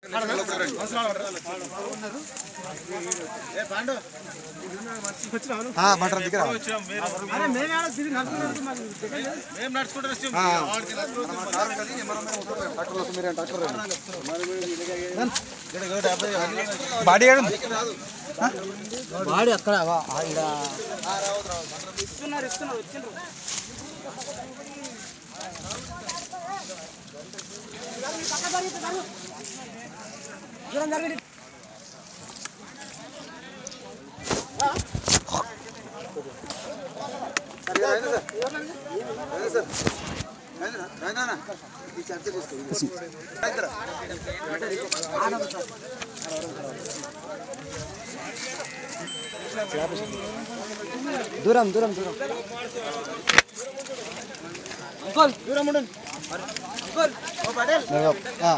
Butter దగ్గర body వాడి అక్కడ ఈడ దూరం దూరం దూరం అంకుల్ దూరం ఉండండి అంకుల్ ఓ పటేల్ ఆ.